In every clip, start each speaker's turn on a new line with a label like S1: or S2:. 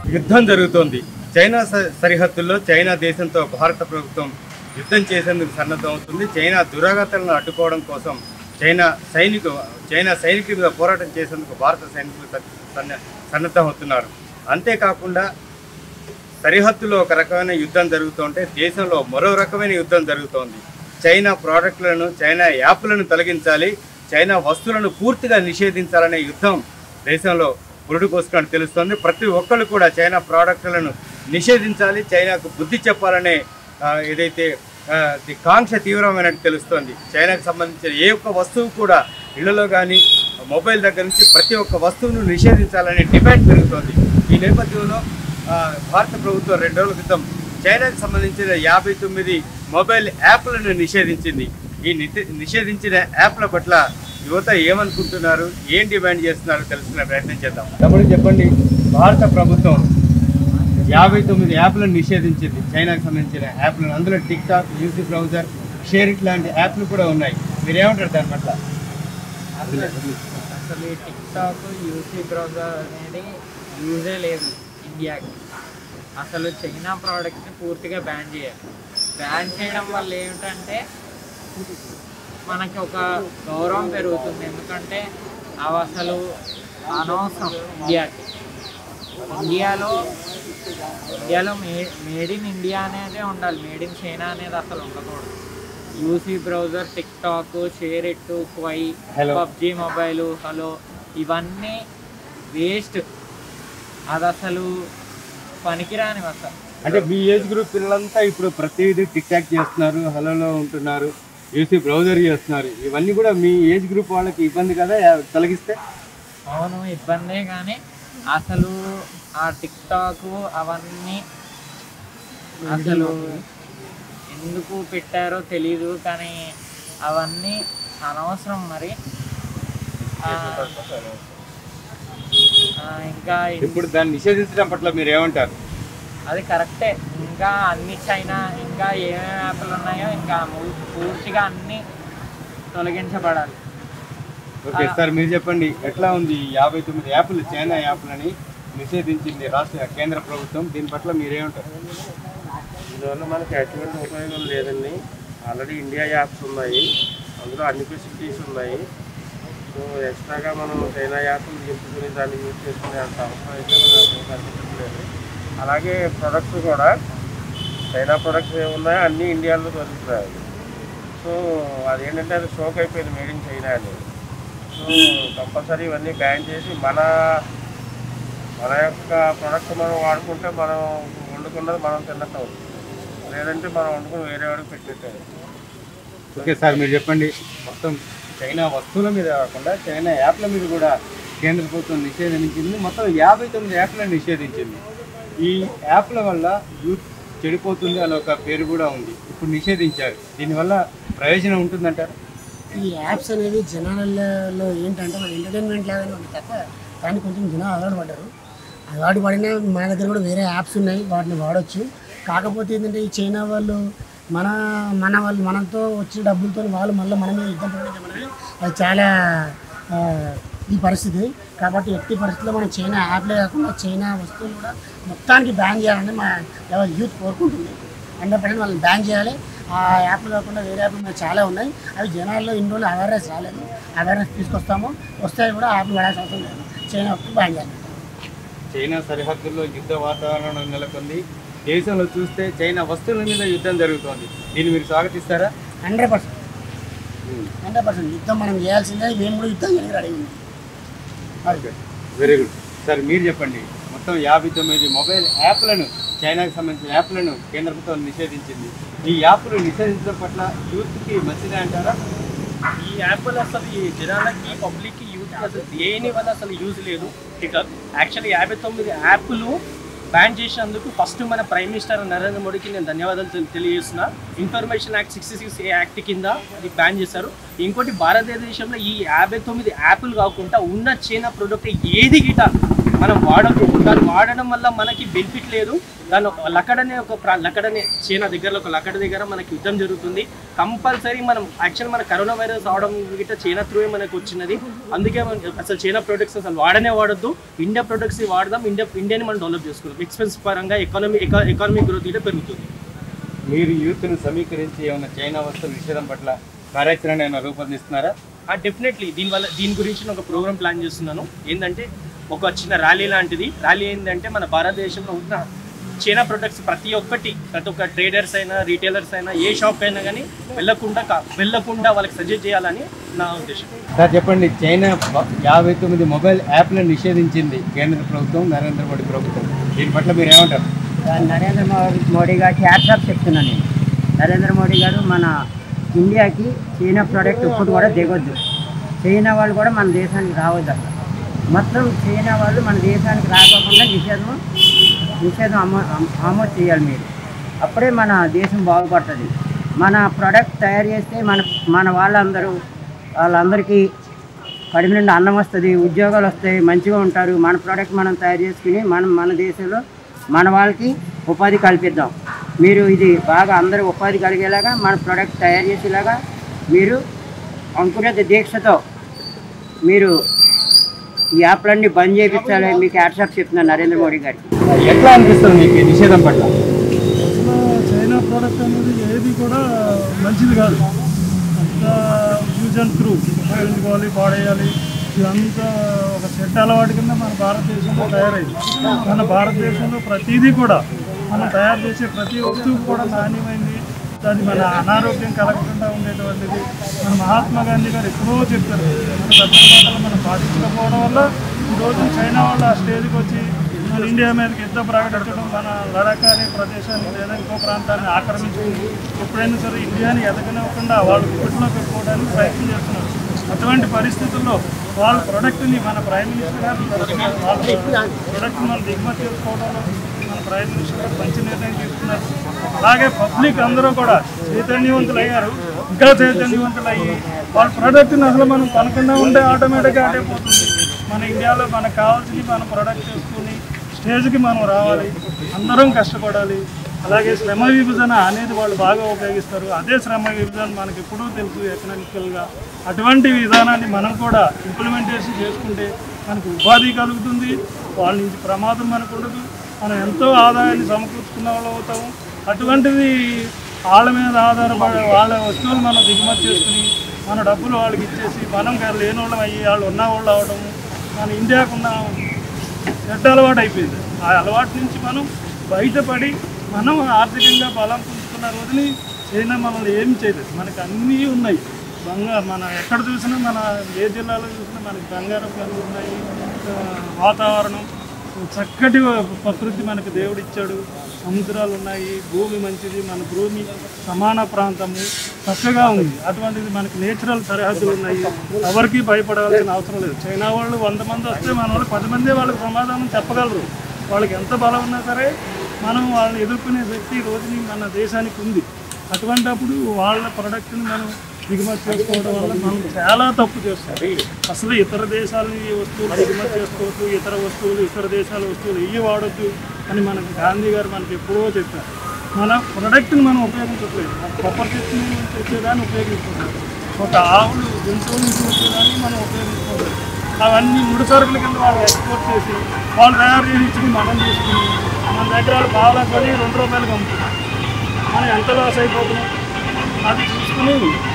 S1: యుద్ధం జరుగుతోంది చైనా స- సరిహద్దుల్లో చైనా దేశంతో భారత ప్రభుత్వం యుద్ధం చేసేందుకు సన్నద్ధం అవుతుంది చైనా దురాగతాలను అడ్డుకోవడం కోసం చైనా సైనికు చైనా సైనికుల మీద పోరాటం చేసేందుకు భారత సైనికులు స- సన్న- సన్నద్ధం అవుతున్నారు అంతేకాకుండా సరిహద్దులో ఒక రకమైన యుద్ధం జరుగుతుంటే దేశంలో మరో రకమైన యుద్ధం జరుగుతోంది చైనా ప్రోడక్ట్లను చైనా యాప్లను తొలగించాలి చైనా వస్తువులను పూర్తిగా నిషేధించాలనే యుద్ధం దేశంలో పురుడు పోసుకున్నట్టు తెలుస్తోంది ప్రతి ఒక్కళ్ళు కూడా చైనా ప్రోడక్ట్లను నిషేధించాలి చైనాకు బుద్ధి చెప్పాలనే ఆ, ఏదైతే ఆ, ది కాంక్ష తీవ్రమైనట్టు తెలుస్తోంది చైనాకు సంబంధించిన ఏ ఒక్క వస్తువు కూడా ఇళ్లలో కానీ మొబైల్ దగ్గర నుంచి ప్రతి ఒక్క వస్తువును నిషేధించాలనే డిమాండ్ పెరుగుతోంది ఈ నేపథ్యంలో ఆ, భారత ప్రభుత్వం రెండు రోజుల క్రితం చైనాకు సంబంధించిన యాభై తొమ్మిది మొబైల్ యాప్లను నిషేధించింది ఈ నితి- నిషేధించిన యాప్ల పట్ల యువత ఏమనుకుంటున్నారు ఏం డిమాండ్ చేస్తున్నారో తెలుసుకునే ప్రయత్నం చేద్దాం తమ్ముడు చెప్పండి భారత ప్రభుత్వం యాభై తొమ్మిది యాప్లను నిషేధించింది చైనాకు సంబంధించిన యాప్లను అందులో TikTok UC browser SHAREit లాంటి యాప్లు కూడా ఉన్నాయి మీరు ఏమంటారు దాని పట్ల
S2: అసలు ఈ టిక్ టాక్ యూసీ బ్రౌజర్ అనేది యూజే లేదు ఇండియాకి అసలు చైనా ప్రోడక్ట్ని పూర్తిగా బ్యాన్ చేయాలి బ్యాన్ చేయడం వల్ల ఏమిటంటే మనకి ఒక గౌరవం పెరుగుతుంది ఎందుకంటే అవి అసలు అనవసరం ఇండియాకి ఇండియాలో ఇండియాలో మే మేడ్ ఇన్ ఇండియా అనేది ఉండాలి మేడ్ ఇన్ చైనా అనేది అసలు ఉండకూడదు UC browser TikTok SHAREit Kwai
S1: Hello.
S2: PUBG mobile hello ఇవన్నీ వేస్ట్ అది అసలు పనికిరానివి అసలు
S1: అంటే మీ ఏజ్ గ్రూప్ పిల్లలంతా ఇప్పుడు ప్రతిదీ టిక్ టాక్ చేస్తున్నారు హలోలో ఉంటున్నారు యూసీ బ్రౌజర్ చేస్తున్నారు ఇవన్నీ కూడా మీ ఏజ్ గ్రూప్ వాళ్ళకి ఇబ్బంది కదా యా- తొలగిస్తే
S2: అవును ఇబ్బందే కానీ అసలు ఆ టిక్ టాక్ అవన్నీ అసలు ఎందుకు పెట్టారో తెలీదు కానీ అవన్నీ అనవసరం మరి ఆ, ఆ, ఇంకా ఇన్-
S1: ఇప్పుడు దాన్ని నిషేధించడం పట్ల మీరు ఏమంటారు
S2: అది కరెక్టే ఇంకా అన్ని చైనా ఇంకా ఏమేమి యాప్లు ఉన్నాయో ఇంకా మూ- పూర్తిగా అన్ని తొలగించబడాలి
S1: ఓకే సార్ మీరు చెప్పండి ఎట్లా ఉంది ఈ యాభై తొమ్మిది యాప్లు చైనా యాప్లని నిషేధించింది రాష్ట్ర కేంద్ర ప్రభుత్వం దీని పట్ల మీరేమంటారు
S3: దీనివల్ల మనకి ఎటువంటి ఉపయోగం లేదండి ఆల్రెడీ ఇండియా యాప్స్ ఉన్నాయి అందులో అన్ని ఫెసిలిటీస్ ఉన్నాయి సో ఎక్స్ట్రాగా మనం చైనా యాప్లు నింపుకుని దాన్ని యూజ్ చేసుకునే అంత అవసరం అయితే మనకు కనిపించట్లేదు అలాగే ప్రొడక్ట్స్ కూడా చైనా ప్రొడక్ట్స్ ఏమున్నాయో అన్నీ ఇండియాలో దొరుకుతున్నాయి సో అదేంటంటే అది షోక్ అయిపోయింది మేడ్ ఇన్ చైనా అని సో కంపల్సరీ ఇవన్నీ బ్యాన్ చేసి మన మన యొక్క ప్రొడక్ట్ మనం వాడుకుంటే మనం వండుకున్నది మనం తిన్నట్టు అవుతుంది లేదంటే మనం వండుకుని వేరే వాడికి పెట్టినట్టు అవుతుంది.
S1: ఓకే సార్ మీరు చెప్పండి మొత్తం చైనా వస్తువుల మీద కాకుండా చైనా యాప్ల మీద కూడా కేంద్ర ప్రభుత్వం నిషేధించింది మొత్తం యాభై తొమ్మిది యాప్లను నిషేధించింది ఈ యాప్ల వల్ల యూత్ చెడిపోతుంది అనే ఒక పేరు కూడా ఉంది ఇప్పుడు నిషేధించారు దీనివల్ల ప్రయోజనం ఉంటుందంటారు
S4: ఈ యాప్స్ అనేవి జనాలలో ఏంటంటే మన ఎంటర్టైన్మెంట్ లాగానే ఉంది తప్ప కానీ కొంచెం జనాలు అలవాటు పడ్డారు అలవాటు పడినా మన దగ్గర కూడా వేరే యాప్స్ ఉన్నాయి వాటిని వాడొచ్చు కాకపోతే ఏంటంటే ఈ చైనా వాళ్ళు మన మన వాళ్ళు మనతో వచ్చిన డబ్బులతో వాళ్ళు మళ్ళీ మన మీద యుద్ధం ప్రకటించడం అనేది అది చాలా ఆ, ఈ పరిస్థితి కాబట్టి ఎట్టి పరిస్థితుల్లో మనం చైనా యాప్లే కాకుండా చైనా వస్తువులు కూడా మొత్తానికి బ్యాన్ చేయాలని మా ఎవరి యూత్ కోరుకుంటుంది హండ్రెడ్ పర్సెంట్ వాళ్ళని బ్యాన్ చేయాలి ఆ యాప్లు కాకుండా వేరే యాప్లు మనకు చాలా ఉన్నాయి అవి జనాల్లో ఇన్ని రోజులు అవేర్నెస్ రాలేదు అవేర్నెస్ తీసుకొస్తాము వస్తాయి కూడా యాప్లు పడాల్సిన అవసరం లేదు చైనా ఒకటి బ్యాన్ చేయాలి
S1: చైనా సరిహద్దుల్లో యుద్ధ వాతావరణం నెలకొంది దేశంలో చూస్తే చైనా వస్తువుల మీద యుద్ధం జరుగుతోంది దీన్ని మీరు స్వాగతిస్తారా
S4: హండ్రెడ్ పర్సెంట్ హండ్రెడ్ పర్సెంట్ యుద్ధం మనం చేయాల్సిందే మేము కూడా యుద్ధం చేయడానికి రెడీ ఉంది
S1: ఓకే వెరీ గుడ్ సార్ మీరు చెప్పండి మొత్తం యాభై తొమ్మిది మొబైల్ యాప్లను చైనాకు సంబంధించిన యాప్లను కేంద్ర ప్రభుత్వం నిషేధించింది ఈ యాప్లు నిషేధించడం పట్ల యూత్కి మంచిదే అంటారా
S5: ఈ యాప్ వల్ల అసలు ఈ జనాలకి పబ్లిక్కి యూత్కి అసలు దేని వల్ల అసలు యూజ్ లేదు ఇక యాక్చువల్లీ యాభై తొమ్మిది యాప్లు బ్యాన్ చేసినందుకు ఫస్ట్ మన ప్రైమ్ మినిస్టర్ నరేంద్ర మోడీకి నేను ధన్యవాదాలు తెలి- తెలియజేస్తున్నా information act sixty six A act కింద అది బ్యాన్ చేశారు ఇంకోటి భారతదేశంలో ఈ యాభై తొమ్మిది యాప్లు కాకుండా ఉన్న చైనా ప్రోడక్ట్ ఏది గిట మనం వాడద్దు దాన్ని వాడడం వల్ల మనకి బెనిఫిట్ లేదు దాని ఒక లక్కడనే ఒక ప్రా- లక్కడనే చైనా దగ్గరలో ఒక లక్కడ దగ్గర మనకి యుద్ధం జరుగుతుంది కంపల్సరీ మనం యాక్చువల్ మన కరోనా వైరస్ అవడం గిట్ట చైనా త్రూవే మనకు వచ్చినది అందుకే మనం అసలు చైనా ప్రొడక్ట్స్ అసలు వాడనే వాడద్దు ఇండియా ప్రొడక్ట్స్ వాడదాం ఇండియా ఇండియాని మనం డెవలప్ చేసుకుందాం ఎక్స్పెన్స్ పరంగా ఎకానమీ ఎకానమీ గ్రోత్ గిట్ట పెరుగుతుంది
S1: మీరు యూత్ను సమీకరించి ఏమైనా చైనా వస్తువుల నిషేధం పట్ల కార్యాచరణ ఏమైనా రూపొందిస్తున్నారా
S5: డెఫినెట్లీ దీనివల్ల దీని గురించి నేను ఒక ప్రోగ్రామ్ ప్లాన్ చేస్తున్నాను ఏంటంటే ఒక చిన్న ర్యాలీ లాంటిది ర్యాలీ ఏంటంటే మన భారతదేశంలో ఉన్న చైనా ప్రొడక్ట్స్ ప్రతి ఒక్కటి ప్రతి ఒక్క ట్రేడర్స్ అయినా రీటైలర్స్ అయినా ఏ షాప్ అయినా కానీ వెళ్ళకుండా కా- వెళ్ళకుండా వాళ్ళకి సజెస్ట్ చేయాలని నా ఉద్దేశం
S1: సార్ చెప్పండి చైనా బ- యాభై తొమ్మిది మొబైల్ యాప్లను నిషేధించింది కేంద్ర ప్రభుత్వం నరేంద్ర మోడీ ప్రభుత్వం దీని పట్ల మీరు ఏమంటారు
S6: నరేంద్ర మోడీ మోడీ గారికి హ్యాట్సాప్ చెప్తున్నాను నేను నరేంద్ర మోడీ గారు మన ఇండియాకి చైనా ప్రోడక్ట్ ఇప్పుడు కూడా దిగొద్దు చైనా వాళ్ళు కూడా మన దేశానికి రావద్దు అసలు మొత్తం చైనా వాళ్ళు మన దేశానికి రాకోకుండా నిషేధం నిషేధం అమో అమ- ఆమోద్ చేయాలి మీరు అప్పుడే మన దేశం బాగుపడుతుంది మన ప్రోడక్ట్ తయారు చేస్తే మన మన వాళ్ళందరూ వాళ్ళందరికీ కడుపు నిండా అన్నం వస్తుంది ఉద్యోగాలు వస్తాయి మంచిగా ఉంటారు మన ప్రోడక్ట్ మనం తయారు చేసుకుని మనం మన దేశంలో మన వాళ్ళకి ఉపాధి కల్పిద్దాం మీరు ఇది బాగా అందరూ ఉపాధి కలిగేలాగా మన ప్రోడక్ట్ తయారు చేసేలాగా మీరు అంకురత దీక్షతో మీరు ఈ యాప్లన్నీ బంద్ చేయించాలి మీకు యాట్సాప్ చెప్తున్నాను నరేంద్ర మోడీ గారికి
S1: ఎట్లా అనిపిస్తుంది మీకు ఈ నిషేధం పట్ల
S7: అసలు చైనా ప్రోడక్ట్ అనేది ఏది కూడా మంచిది కాదు అంత యూజ్ అండ్ త్రూ ఉపయోగించుకోవాలి పాడేయాలి ఇదంతా ఒక చెడ్డ అలవాటు కింద మన భారతదేశంలో తయారైంది మన భారతదేశంలో ప్రతిదీ కూడా మనం తయారు చేసే ప్రతి వస్తువు కూడా నాణ్యమైంది అది మన అనారోగ్యం కలగకుండా ఉండేటువంటిది మన మహాత్మా గాంధీ గారు ఎప్పుడో చెప్పారు మన తత్వమాటలు మనం పాటించకపోవడం వల్ల ఈరోజు చైనా వాళ్ళు ఆ స్టేజ్కి వచ్చి మన ఇండియా మీదకి యుద్ధం ప్రకటించడం మన లడాక్ అనే ప్రదేశాన్ని లేదా ఇంకో ప్రాంతాన్ని ఆక్రమించుకుని ఎప్పుడైనా సరే ఇండియాని ఎదగనివ్వకుండా వాళ్ళు గుట్టులో పెట్టుకోవడానికి ప్రయత్నం చేస్తున్నారు అటువంటి పరిస్థితుల్లో వాళ్ళ ప్రొడక్ట్ని మన ప్రైమ్ మినిస్టర్ గారు వాళ్ళ ప్రొడక్ట్ మనం దిగుమతి చేసుకోవడంలో మన ప్రైమ్ మినిస్టర్ గారు మంచి నిర్ణయం తీసుకున్నారు అలాగే పబ్లిక్ అందరూ కూడా చైతన్యవంతులు అయ్యారు ఇంకా చైతన్యవంతులు అయ్యి వాళ్ళ ప్రోడక్ట్ని అసలు మనం కొనకుండా ఉంటే ఆటోమేటిక్గా అడైపోతుంది మన ఇండియాలో మనకు కావాల్సింది మనం ప్రొడక్ట్ చేసుకుని స్టేజ్కి మనం రావాలి అందరం కష్టపడాలి అలాగే శ్రమ విభజన అనేది వాళ్ళు బాగా ఉపయోగిస్తారు అదే శ్రమ విభజన మనకి ఎప్పుడూ తెలుసు ఎకనామికల్గా అటువంటి విధానాన్ని మనం కూడా ఇంప్లిమెంటేషన్ చేసుకుంటే మనకు ఉపాధి కలుగుతుంది వాళ్ళ నుంచి ప్రమాదం మనకు ఉండదు మనం ఎంతో ఆదాయాన్ని సమకూర్చుకున్న వాళ్ళు అవుతాము అటువంటిది వాళ్ళ మీద ఆధారపడి వాళ్ళ వస్తువులు మనం దిగుమతి చేసుకుని మన డబ్బులు వాళ్ళకి ఇచ్చేసి మనం లేని వాళ్ళం అయ్యి వాళ్ళు ఉన్న వాళ్ళు అవడము మన ఇండియాకున్న చెడ్డ అలవాటు అయిపోయింది ఆ అలవాటు నుంచి మనం బయటపడి మనం ఆర్థికంగా బలం పుంజుకున్న రోజుని చైనా మనల్ని ఏం చేయలేదు మనకి అన్నీ ఉన్నాయి బంగారు మన ఎక్కడ చూసినా మన ఏ జిల్లాలో చూసినా మనకి బంగారం గనులు ఉన్నాయి ఆ, వాతావరణం చక్కటి ప్రకృతి మనకు దేవుడు ఇచ్చాడు సముద్రాలు ఉన్నాయి భూమి మంచిది మన భూమి సమాన ప్రాంతము చక్కగా ఉంది అటువంటిది మనకి నేచురల్ సరిహద్దులు ఉన్నాయి ఎవరికి భయపడాల్సిన అవసరం లేదు చైనా వాళ్ళు వంద మంది వస్తే మన వాళ్ళు పది మంది వాళ్ళకి సమాధానం చెప్పగలరు వాళ్ళకి ఎంత బలం ఉన్నా సరే మనం వాళ్ళని ఎదుర్కొనే శక్తి ఈ రోజుని మన దేశానికి ఉంది అటువంటప్పుడు వాళ్ళ ప్రొడక్ట్ని మనం దిగుమతి చేసుకోవడం వల్ల మనం చాలా తప్పు చేస్తాం అసలు ఇతర దేశాల ఈ వస్తువులు దిగుమతి చేసుకోవద్దు ఇతర వస్తువులు ఇతర దేశాల వస్తువులు ఇవి వాడొద్దు అని మనకి గాంధీ గారు మనకి ఎప్పుడో చెప్పారు మన ప్రొడక్ట్ని మనం ఉపయోగించట్లేదు కొబ్బరి చెట్టు నుంచి వచ్చేదాన్ని ఉపయోగించుకుంటాం ఒక ఆవులు జంతువుల నుంచి వచ్చేదాన్ని మనం ఉపయోగించుకోలేదు అవన్నీ ముడి సరుకుల కింద వాళ్ళు ఎక్స్పోర్ట్ చేసి వాళ్ళు తయారు చేసి ఇచ్చి మనం తీసుకుని మన దగ్గర వాళ్ళు పావులా కొని రెండు రూపాయలు అమ్ముతున్నాం మనం ఎంత లాస్ అయిపోతున్నాం అది చూసుకుని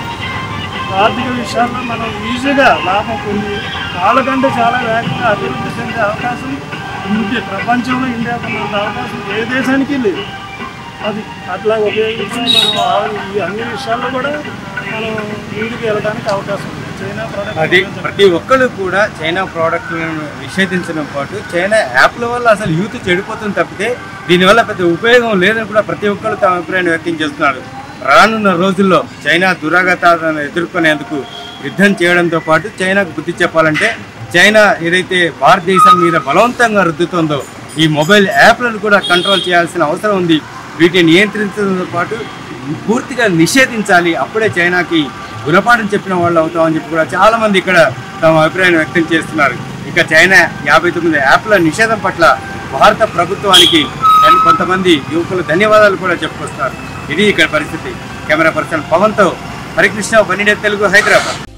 S7: ఆర్థిక విషయాల్లో మనం ఈజీగా లాభం పొంది వాళ్ళకంటే చాలా వేగంగా అభివృద్ధి చెందే అవకాశం ఇండియా ప్రపంచంలో ఇండియాకు ఉన్నంత అవకాశం ఏ దేశానికి లేదు అది అట్లా ఉపయోగించి మనం ఆ- ఈ అన్ని విషయాల్లో కూడా మనం ముందుకు వెళ్ళడానికి అవకాశం ఉంది చైనా
S1: అది
S7: ప్రోడక్ట్
S1: ప్రతి ఒక్కరు కూడా చైనా ప్రోడక్ట్లను నిషేధించడం పాటు చైనా యాప్ల వల్ల అసలు యూత్ చెడిపోతుంది తప్పితే దీనివల్ల పెద్ద ఉపయోగం లేదని కూడా ప్రతి ఒక్కరు తమ అభిప్రాయాన్ని వ్యక్తం చేస్తున్నారు రానున్న రోజుల్లో చైనా దురాగతాలను ఎదుర్కొనేందుకు యుద్ధం చేయడంతో పాటు చైనాకు బుద్ధి చెప్పాలంటే చైనా ఏదైతే భారతదేశం మీద బలవంతంగా రుద్దుతుందో ఈ మొబైల్ యాప్లను కూడా కంట్రోల్ చేయాల్సిన అవసరం ఉంది వీటిని నియంత్రించడంతో పాటు పూర్తిగా నిషేధించాలి అప్పుడే చైనాకి గుణపాఠం చెప్పిన వాళ్ళు అవుతామని చెప్పి కూడా చాలా మంది ఇక్కడ తమ అభిప్రాయాన్ని వ్యక్తం చేస్తున్నారు ఇక చైనా యాభై తొమ్మిది యాప్ల నిషేధం పట్ల భారత ప్రభుత్వానికి దాని కొంతమంది యువకులు ధన్యవాదాలు కూడా చెప్పుకొస్తారు ఇది ఇక్కడ పరిస్థితి కెమెరా పర్సన్ పవన్తో హరికృష్ణ వన్నిడే తెలుగు హైదరాబాద్